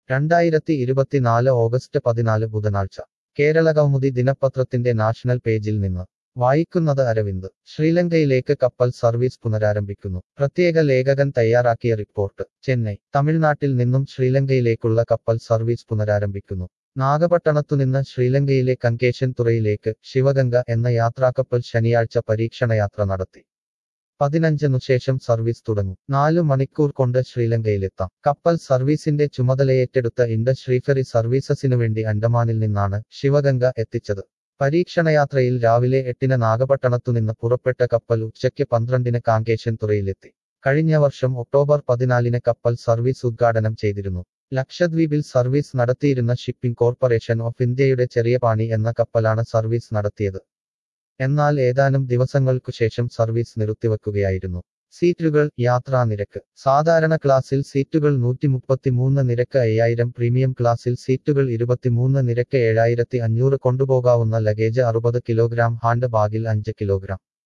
രണ്ടായിരത്തി ഇരുപത്തിനാല് ഓഗസ്റ്റ് പതിനാല് ബുധനാഴ്ച കേരളകൗമുദി ദിനപത്രത്തിന്റെ നാഷണൽ പേജിൽ നിന്ന് വായിക്കുന്നത് അരവിന്ദ് ശ്രീലങ്കയിലേക്ക് കപ്പൽ സർവീസ് പുനരാരംഭിക്കുന്നു പ്രത്യേക ലേഖകൻ തയ്യാറാക്കിയ റിപ്പോർട്ട് ചെന്നൈ തമിഴ്നാട്ടിൽ നിന്നും ശ്രീലങ്കയിലേക്കുള്ള കപ്പൽ സർവീസ് പുനരാരംഭിക്കുന്നു നാഗപട്ടണത്തുനിന്ന് ശ്രീലങ്കയിലെ കങ്കേശൻ തുറയിലേക്ക് ശിവഗംഗ എന്ന യാത്രാക്കപ്പൽ ശനിയാഴ്ച പരീക്ഷണയാത്ര നടത്തി പതിനഞ്ചിനു ശേഷം സർവീസ് തുടങ്ങും നാലു മണിക്കൂർ കൊണ്ട് ശ്രീലങ്കയിലെത്താം കപ്പൽ സർവീസിന്റെ ചുമതലയേറ്റെടുത്ത ഇൻഡസ്ട്രി ഫെറി സർവീസസിനു വേണ്ടി അണ്ടമാനിൽ നിന്നാണ് ശിവഗംഗ എത്തിച്ചത് പരീക്ഷണയാത്രയിൽ രാവിലെ എട്ടിന് നാഗപട്ടണത്തുനിന്ന് പുറപ്പെട്ട കപ്പൽ ഉച്ചയ്ക്ക് പന്ത്രണ്ടിന് കാങ്കേശൻ തുറയിലെത്തി കഴിഞ്ഞ വർഷം ഒക്ടോബർ പതിനാലിന് കപ്പൽ സർവീസ് ഉദ്ഘാടനം ചെയ്തിരുന്നു ലക്ഷദ്വീപിൽ സർവീസ് നടത്തിയിരുന്ന ഷിപ്പിംഗ് കോർപ്പറേഷൻ ഓഫ് ഇന്ത്യയുടെ ചെറിയപാണി എന്ന കപ്പലാണ് സർവീസ് നടത്തിയത് എന്നാൽ ഏതാനും ദിവസങ്ങൾക്കു ശേഷം സർവീസ് നിർത്തിവെക്കുകയായിരുന്നു സീറ്റുകൾ യാത്രാ നിരക്ക് സാധാരണ ക്ലാസ്സിൽ സീറ്റുകൾ നൂറ്റി മുപ്പത്തിമൂന്ന് നിരക്ക് അയ്യായിരം പ്രീമിയം ക്ലാസ്സിൽ സീറ്റുകൾ ഇരുപത്തിമൂന്ന് നിരക്ക് ഏഴായിരത്തി അഞ്ഞൂറ് കൊണ്ടുപോകാവുന്ന ലഗേജ് അറുപത് കിലോഗ്രാം ഹാൻഡ് ബാഗിൽ അഞ്ച് കിലോഗ്രാം